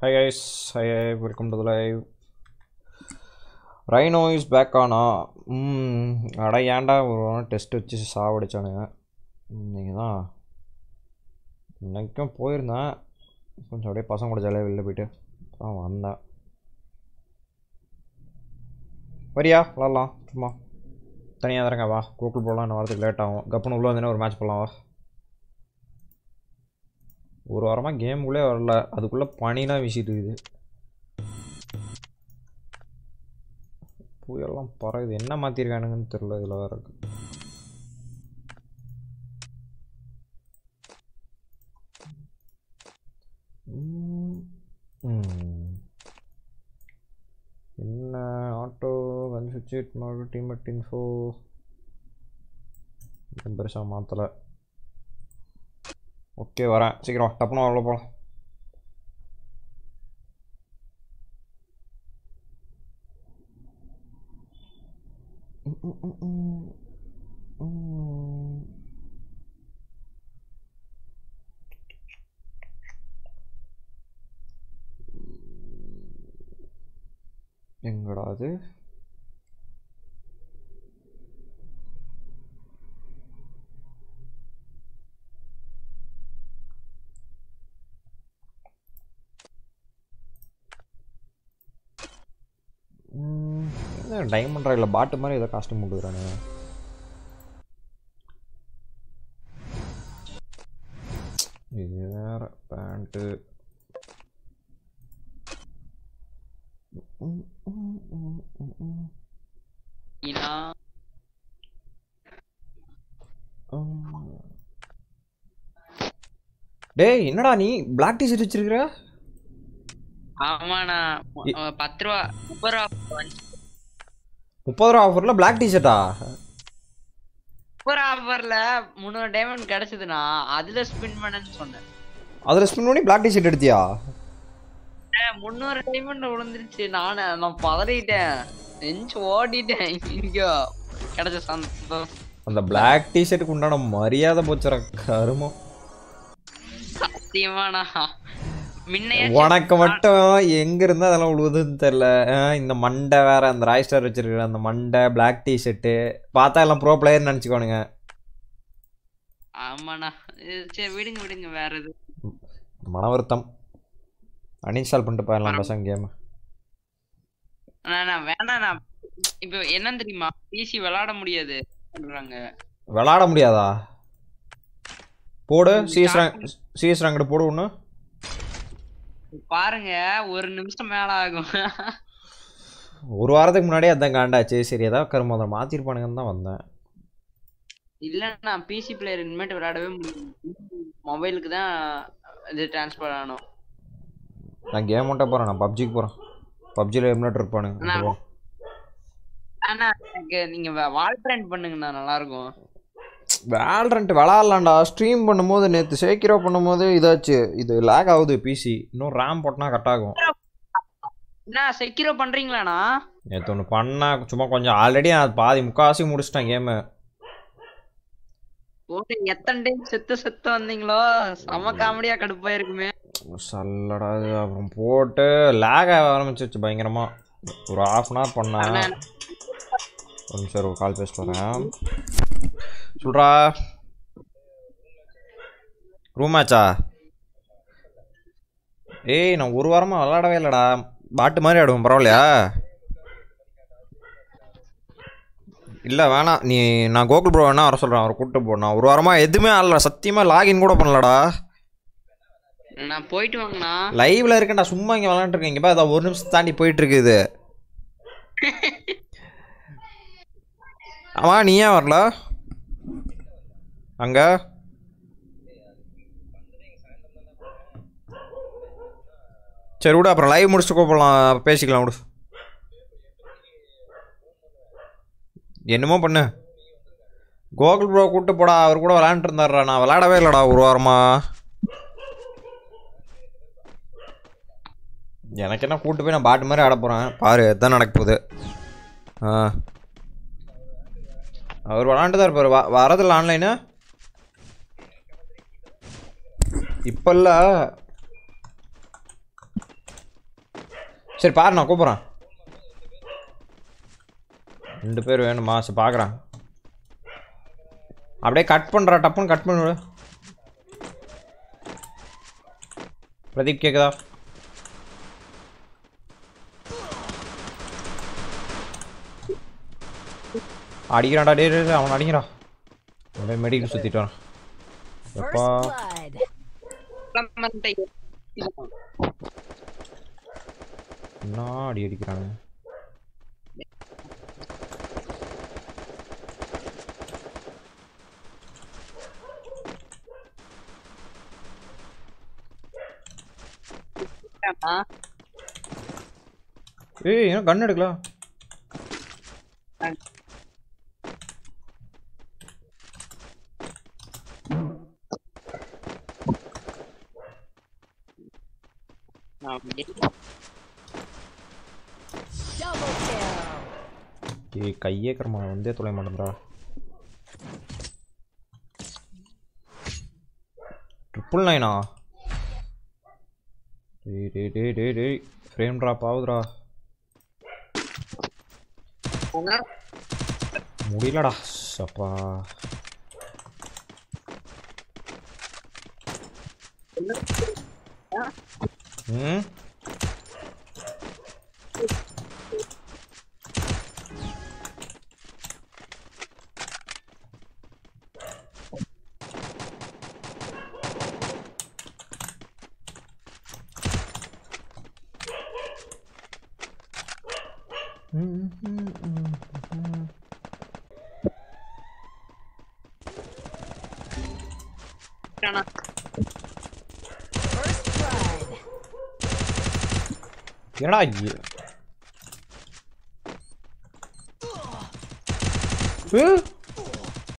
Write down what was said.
Hi guys, hi, hi, welcome to the live. Rhino is back ஆனா ம் அட ஏன்டா ஒரு டெஸ்ட் வச்சு சாவடிச்சானுங்க நீங்கள் தான் இன்னைக்கும் போயிருந்தேன் கொஞ்சம் அப்படியே பசங்க கூட ஜாலியாக வெளில போயிட்டு தான் வந்தேன் வரியா விளாட்லாம் சும்மா தனியாக தரங்க வா கூகுள் போடலாம் இன்னும் வரதுக்கு லேட் ஆகும் கப்புன்னு உள்ளே வந்தீங்கன்னா ஒரு மேட்ச் போடலாம் வா ஒரு வாரமாக கேமுக்குள்ளே வரல அதுக்குள்ளே பனிலாம் வீசிட்டு இருக்குது புயல்லாம் பறகுது என்ன மாற்றிருக்கானுங்கன்னு தெரில இதில் வேற இருக்கு ம், ம். என்ன ஆட்டோ கன் சுவிட்ச் மறுபடியும் டீமெட் இன்ஃபோ பெருசாக மாற்றலை ஓகே வரேன் சீக்கிரம் வா, டப்புன்னு அவ்வளோ போகலாம் எங்கடா அது டைமண்ட் ராயில் பாட்டு மாதிரி ஏதோ காஸ்ட்யூம் கொடுக்குறானுங்க இது வேற பேண்ட்டு ஈனா டேய் என்னடா நீ பிளாக் டி ஷர்ட் வச்சிருக்கிற ஆமாண்ணா மு- இ- அஹ் பத்து ரூபா முப்பது ரூபா வந்துச்சு. முப்பது ரூபா ஆஃபரில் பிளாக் டி ஷர்ட்டா முப்பது ரூபா ஆஃபர்ல முந்நூறு டைமண்ட் கிடைச்சதுண்ணா அதுல ஸ்பின் பண்ணேன்னு சொன்னேன் அதில் ஸ்பின் பண்ணி பிளாக் டி ஷர்ட் எடுத்தியா அஹ் முந்நூறு டைமண்ட் விழுந்துருச்சு நானு நான் பதறிட்டேன் நெஞ்சு ஓடிட்டேன் இங்கோ கிடைச்ச சந்தோஷம் அந்த பிளாக் டி ஷர்ட்டுக்கு உண்டான மரியாதை போச்சுற கருமம் சத்தியமாண்ணா முன்னையே உனக்கு மட்டும் எங்க இருந்தா அதெல்லாம் உழுவுதுன்னு தெரியல அஹ் இந்த மண்டை வேற அந்த ராய் ஸ்டார் வச்சிருக்கிற அந்த மண்டை பிளாக் டி ஷர்ட்டு பார்த்தா எல்லாம் ப்ரோ பிளேயர் நினச்சிக்கோனுங்க ஆமாண்ணா இது சரி விடுங்க விடுங்க வேற இது மன வருத்தம் அன்இன்ஸ்டால் பண்ணிட்டு போயிடலாம் பசங்க கேம் அண்ணா, நான் வேணாண்ணா இப்போ என்னன்னு தெரியுமா பிசி விளையாட முடியாது சொல்றாங்க விளாட முடியாதா போடு சிஎஸ் ரேங்க் சிஎஸ் ரேங்கடு போடு ஒன்று பாருங்க ஒரு நிமிஷம் மேல ஆகும் ஒரு வாரத்துக்கு முன்னாடியே அதான் காண்டாச்சு சரி ஏதாவது கரும அதை மாற்றிருப்பானுங்கன்னு தான் வந்தேன் இல்லைண்ணா பிசி பிளேயர் இனிமேட்டு விளையாடவே முடியும் மொபைலுக்கு தான் இது ட்ரான்ஸ்ஃபர் ஆகணும் நான் கேம் மட்டும் போகிறேன் நான் பப்ஜிக்கு போகிறேன் பப்ஜியில் எம்லேட் இருப்பானுங்க நான் போ. ஆனா எனக்கு நீங்க வால் ட்ரெண்ட் பண்ணுங்கண்ணா நல்லா இருக்கும் வேல்ரண்ட் விளாட்லாம்டா ஸ்ட்ரீம் பண்ணும்போது நேற்று சேக்கிரோ பண்ணும்போது இதாச்சு இது லேக் ஆகுது பிசி இன்னும் ரேம் போட்டனா கட் ஆகும் என்ன செக்யூரோ பண்றீங்களாண்ணா நேற்று ஒன்று பண்ணா சும்மா கொஞ்சம் ஆல்ரெடி நான் பாதி முக்காவாசி முடிச்சிட்டேன் கேமு போட்டு எத்தனை டைம் செத்து செத்து வந்தீங்களோ செம காமெடியா கடுப்பாயிருக்குமே சல்லடா இது அப்புறம் போட்டு லேக் ஆக ஆரம்பிச்சிருச்சு பயங்கரமா ஒரு ஆஃப் அன் ஹவர் பண்ணேன் அண்ணா, ஒரு நிமிஷம் ஒரு கால் பேசிட்டு வரேன் சொல்றா ரூம் மேட்சா ஏய் நான் ஒரு வாரமா விளாடவே இல்லைடா பாட்டு மாதிரி ஆடுவோம் பரவாயில்லையா இல்லை வேணாம் நீ நான் கோகுல் ப்ரோ வேணா வர சொல்கிறேன் அவரை கூப்பிட்டு போ நான் ஒரு வாரமாக எதுவுமே ஆடல சத்தியமாக லாகின் கூட பண்ணலடா நான் போயிட்டு வாங்கண்ணா லைவ்ல இருக்கேன்டா சும்மா இங்கே விளாண்டுருக்கேன் இங்கே பா ஒரு நிமிஷம் தாண்டி போயிட்டு இருக்குது ஆமா நீ ஏன் வரல அங்க சரி விடு அப்புறம் லைவ் முடிச்சுட்டு கூப்பிடலாம் பேசிக்கலாம் விடு என்னமோ பண்ணு கோகுல் ப்ரோ கூப்பிட்டு போடா அவர் கூட விளாண்டுட்டு இருந்தாருடா நான் விளாடவே இல்லைடா ஒரு வாரமா எனக்கு என்ன கூட்டு போய் நான் பாட்டு மாதிரி ஆட போகிறேன் பாரு எதான் நடக்க போகுது ஆ அவர் விளாண்டு தான் இருப்பார் வ வரதில்ல ஆன்லைனு இப்போ இல்லை சரி பாரு நான் கூப்பிட்றேன் ரெண்டு பேர் வேணுமா சரி பார்க்குறேன் அப்படியே கட் பண்ணுறா டப்புன்னு கட் பண்ணு விடு. பிரதீப் கேக்குதா அடிக்கிறான்டா டே டே, டே, அவன் அடிக்கிறான் அப்படியே மெடிக்கல் சுற்றிட்டு வரான் எப்பா First blood. என்ன அடி அடிக்கிறாங்க ஏய் ஏன் கன் எடுக்கலாம் Double kill. ஏய் கையே கரமா வந்தே தொலை மாட்டேன்றா ட்ரிப்புள் நைனா டேய் டேய் டேய் டேய் டேய் ஃப்ரேம் ட்ராப் ஆகுதுடா முடியலடா அப்பா ம் First blood. என்னடா இது ஏ